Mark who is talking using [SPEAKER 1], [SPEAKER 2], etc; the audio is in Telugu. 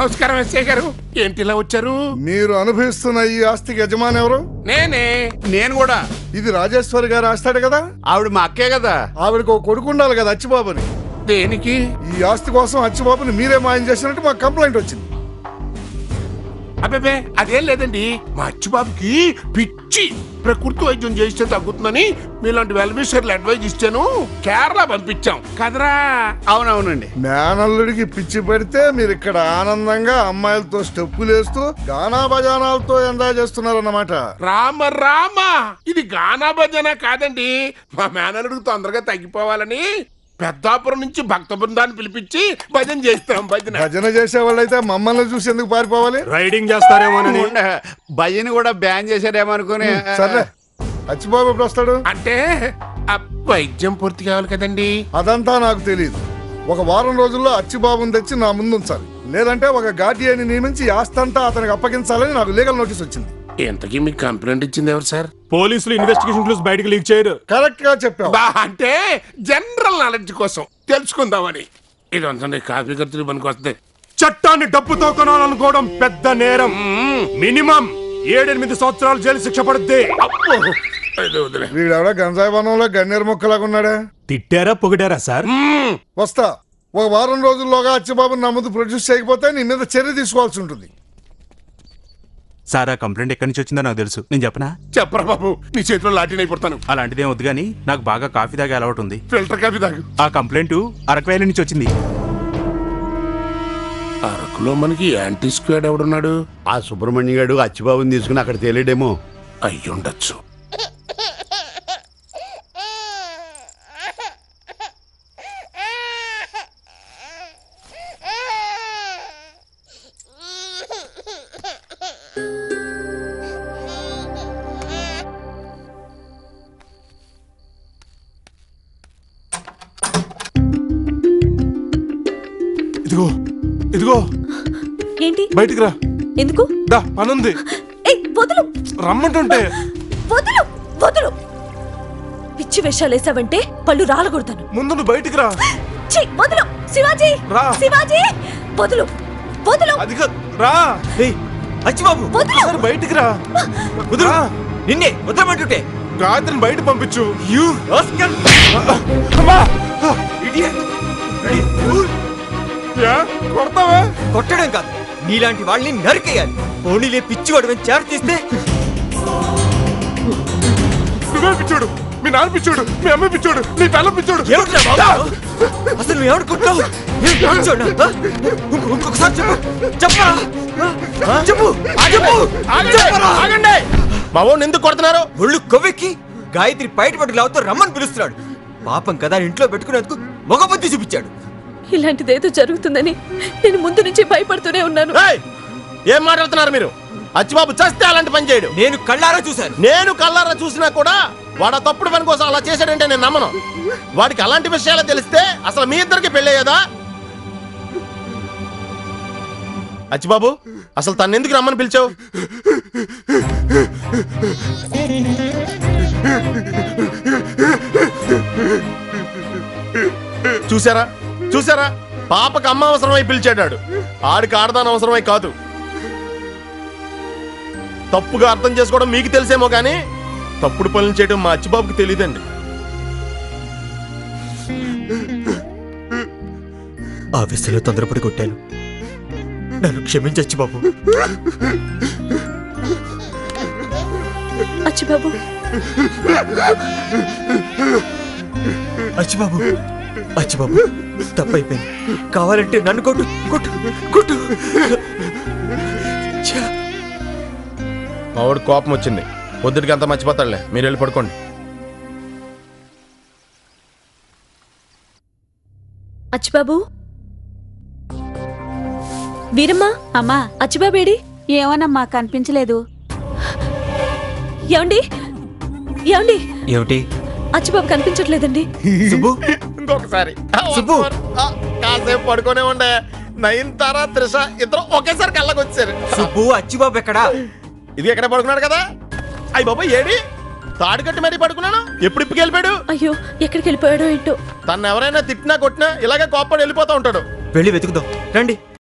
[SPEAKER 1] నమస్కారం ఎస్ఐ గారు ఏంటి ఇలా వచ్చారు
[SPEAKER 2] మీరు అనుభవిస్తున్న ఈ ఆస్తికి యజమాని ఎవరు
[SPEAKER 1] నేనే
[SPEAKER 3] నేను కూడా
[SPEAKER 2] ఇది రాజేశ్వరి గారు ఆస్తాడు కదా
[SPEAKER 3] ఆవిడ మా అక్కే కదా
[SPEAKER 2] ఆవిడకు ఒక కొడుకు ఉండాలి కదా అచ్చిబాబుని
[SPEAKER 1] దేనికి
[SPEAKER 2] ఈ ఆస్తి కోసం అచ్చిబాబుని మీరే మాయం చేసినట్టు మాకు కంప్లైంట్ వచ్చింది
[SPEAKER 1] అబ్బే అదేం లేదండి మా అచ్చిబాబుకి పిచ్చి ప్రకృతి వైద్యం చేస్తే తగ్గుతుందని మీలాంటి వెల్విషర్లు అడ్వైజ్ ఇచ్చాను కేరళ పంపించాం కదరా
[SPEAKER 3] అవునవునండి
[SPEAKER 2] మేనల్లుడికి పిచ్చి పెడితే మీరు ఇక్కడ ఆనందంగా అమ్మాయిలతో స్టెప్పులు వేస్తూ గానా బజానాలతో ఎంజాయ్ చేస్తున్నారన్నమాట
[SPEAKER 1] రామ రామ ఇది గానా భజన కాదండి మా మేనలుడికి తొందరగా తగ్గిపోవాలని పెద్దాపురం నుంచి భక్త బృందాన్ని పిలిపించి భజన చేస్తాం భజన
[SPEAKER 2] భజన చేసే వాళ్ళైతే మమ్మల్ని చూసి ఎందుకు పారిపోవాలి
[SPEAKER 4] రైడింగ్ చేస్తారేమోనని
[SPEAKER 3] ఉండ, భయ్యని కూడా బ్యాన్ చేశారేమో అనుకుని
[SPEAKER 2] సర్లే అచ్చిబాబు ఎప్పుడు వస్తాడు
[SPEAKER 1] అంటే ఆ వైద్యం పూర్తి కావాలి కదండి
[SPEAKER 2] అదంతా నాకు తెలియదు ఒక వారం రోజుల్లో అచ్చిబాబుని తెచ్చి నా ముందు ఉంచాలి లేదంటే ఒక గార్డియన్ని నియమించి ఈ ఆస్తి అంతా అతనికి అప్పగించాలని నాకు లీగల్ నోటీస్ వచ్చింది
[SPEAKER 1] ఇంతకీ మీకు కంప్లైంట్ ఇచ్చింది ఎవరు సార్
[SPEAKER 4] పోలీసులు ఇన్వెస్టిగేషన్ క్లూస్ బయటకు లీక్ చేయరు
[SPEAKER 2] కరెక్ట్ గా చెప్పావు
[SPEAKER 1] బా అంటే జనరల్ నాలెడ్జ్ కోసం తెలుసుకుందామని ఇది అంతండి కాఫీ ఖర్చులు పనికి వస్తుంది
[SPEAKER 4] చట్టాన్ని డబ్బుతో కొనాలనుకోవడం పెద్ద నేరం మినిమం ఏడెనిమిది సంవత్సరాలు జైలు శిక్ష పడుద్ది
[SPEAKER 1] అబ్బో ఇది వదిలే.
[SPEAKER 2] వీడెవడో గంజాయి వనంలో గన్నేరు మొక్కలాగా ఉన్నాడా
[SPEAKER 4] తిట్టారా పొగిడారా సార్
[SPEAKER 1] మ్మ్.
[SPEAKER 2] వస్తా ఒక వారం రోజుల్లోగా అచ్చిబాబుని నా ముందు ప్రొడ్యూస్ చేయకపోతే నీ మీద చర్య తీసుకోవాల్సి ఉంటుంది
[SPEAKER 5] సార్ ఆ కంప్లైంట్ ఎక్కడి నుంచి వచ్చిందో నాకు తెలుసు నేను చెప్పనా
[SPEAKER 1] చెప్పరా బాబు నీ చేతిలో లాటిన్ అయిపోతాను
[SPEAKER 5] అలాంటిదేం వద్దు కానీ నాకు బాగా కాఫీ తాగే అలవాటు ఉంది
[SPEAKER 1] ఫిల్టర్ కాఫీ తాగు
[SPEAKER 5] ఆ కంప్లైంట్ అరకవేల నుంచి వచ్చింది
[SPEAKER 1] అరకులో మనకి యాంటీ స్క్వాడ్ ఎవడున్నాడు
[SPEAKER 3] ఆ సుబ్రహ్మణ్య గారు అచ్చిబాబుని తీసుకుని అక్కడ తేలేడేమో
[SPEAKER 1] అయ్యుండొచ్చు
[SPEAKER 4] ఇదిగో ఇదిగో
[SPEAKER 6] ఏంటి
[SPEAKER 4] బయటికి రా
[SPEAKER 6] ఎందుకు
[SPEAKER 4] దా పనుంది
[SPEAKER 6] ఏయ్ వదులు
[SPEAKER 4] రమ్మంటుంటే
[SPEAKER 6] వదులు వదులు పిచ్చి వేషాలు వేసావంటే పళ్ళు రాలగొడతాను
[SPEAKER 4] ముందు నువ్వు బయటికి రా
[SPEAKER 6] ఛీ, వదులు శివాజీ
[SPEAKER 4] రా.
[SPEAKER 6] శివాజీ వదులు వదులు
[SPEAKER 4] అది కాదు, రా
[SPEAKER 7] అచ్చిబాబు
[SPEAKER 6] వదులు
[SPEAKER 4] ఒకసారి బయటికి రా
[SPEAKER 7] కుదురు
[SPEAKER 4] రా.
[SPEAKER 7] నిన్నే వదలమంటుంటే
[SPEAKER 4] గాయత్రిని బయట పంపించు
[SPEAKER 7] యూ రాస్కల్
[SPEAKER 4] అమ్మా
[SPEAKER 7] ఇడియట్
[SPEAKER 4] యా, కొడతావా
[SPEAKER 7] కొట్టడం కాదు నీలాంటి వాళ్ళని నరికేయాలి ఓణిలే పిచ్చి వాడమని చేర తీస్తే
[SPEAKER 4] నువ్వే పిచ్చోడు మీ నాన్న పిచ్చోడు మీ అమ్మ పిచ్చోడు నీ పిల్ల పిచ్చోడు
[SPEAKER 7] ఏమిట్రా బాబు అసలు నువ్వు ఏమనుకుంటున్నావు నేను పిచ్చోడ్నా? ఆ? ఇంకో- ఇంకొకసారి చెప్పు చెప్పరా ఆ? చెప్పు చెప్పు చెప్పరా?
[SPEAKER 1] ఆగండి బాబు ఎందుకు కొడుతున్నారు
[SPEAKER 7] ఒళ్ళు కొవ్వెక్కి గాయత్రి బయట పట్టుకు లావుతో రమ్మని పిలుస్తున్నాడు పాపం కదా ఇంట్లో పెట్టుకునేందుకు మగ బుద్ధి చూపించాడు
[SPEAKER 6] ఇలాంటిదేదో జరుగుతుందని నేను ముందు నుంచి భయపడుతూనే ఉన్నాను
[SPEAKER 8] ఏయ్! ఏం మాట్లాడుతున్నారు మీరు అచ్చిబాబు చస్తే అలాంటి పని చేయడు
[SPEAKER 7] నేను కళ్ళారా చూశాను
[SPEAKER 8] నేను కల్లారా చూసినా కూడా వాడు ఆ తప్పుడు పని కోసం అలా చేశాడంటే నేను నమ్మను వాడికి అలాంటి విషయాలు తెలిస్తే అసలు మీ ఇద్దరికి పెళ్ళయ్యేదా అచ్చిబాబు అసలు తను ఎందుకు రమ్మని పిలిచావు చూసారా చూసారా పాపకు అమ్మ అవసరమై పిలిచాడాడు ఆడికి ఆడదాని అవసరమై కాదు తప్పుగా అర్థం చేసుకోవడం మీకు తెలిసేమో కానీ తప్పుడు పనులు చేయడం మా అచ్చిబాబుకి తెలియదండి
[SPEAKER 7] ఆవేశంలో తొందరపడి కొట్టాను నన్ను క్షమించచ్చు బాబు
[SPEAKER 6] అచ్చిబాబు
[SPEAKER 7] అచ్చిబాబు అచ్చిబాబు తప్పైపోయింది కావాలంటే నన్ను కొట్టు కొట్టు కొట్టు ఛా,
[SPEAKER 8] మా వాడు కోపం వచ్చింది పొద్దుటికి అంత మర్చిపోతాడులే మీరు వెళ్ళి పడుకోండి
[SPEAKER 6] అచ్చిబాబు వీరమ్మా
[SPEAKER 9] అమ్మా
[SPEAKER 6] అచ్చిబాబేడి
[SPEAKER 9] ఏమోనమ్మా కనిపించలేదు
[SPEAKER 6] ఏమండి ఏమండి
[SPEAKER 7] ఏమిటి
[SPEAKER 6] అచ్చిబాబు కనిపించట్లేదండి
[SPEAKER 7] సుబ్బు
[SPEAKER 8] ఇంకొకసారి
[SPEAKER 7] సుబ్బు.
[SPEAKER 8] ఆ, కాసేపు పడుకోనే ఉండే నయనతార త్రిష ఇద్దరు ఒకేసారి కళ్ళకి వచ్చారు
[SPEAKER 7] సుబ్బు అచ్చిబాబు ఎక్కడా
[SPEAKER 8] ఇది ఎక్కడ పడుకున్నాడు కదా అయ్యి బాబా ఏడి తాడు కట్టి మరీ పడుకున్నాను ఎప్పుడు ఇప్పుకి వెళ్ళిపోయాడు
[SPEAKER 6] అయ్యో ఎక్కడికి వెళ్ళిపోయాడో ఏంటో
[SPEAKER 8] తను ఎవరైనా తిట్టినా కొట్టినా ఇలాగే కోప్పడి వెళ్ళిపోతూ ఉంటాడు
[SPEAKER 7] వెళ్ళి వెతుకుదాం రండి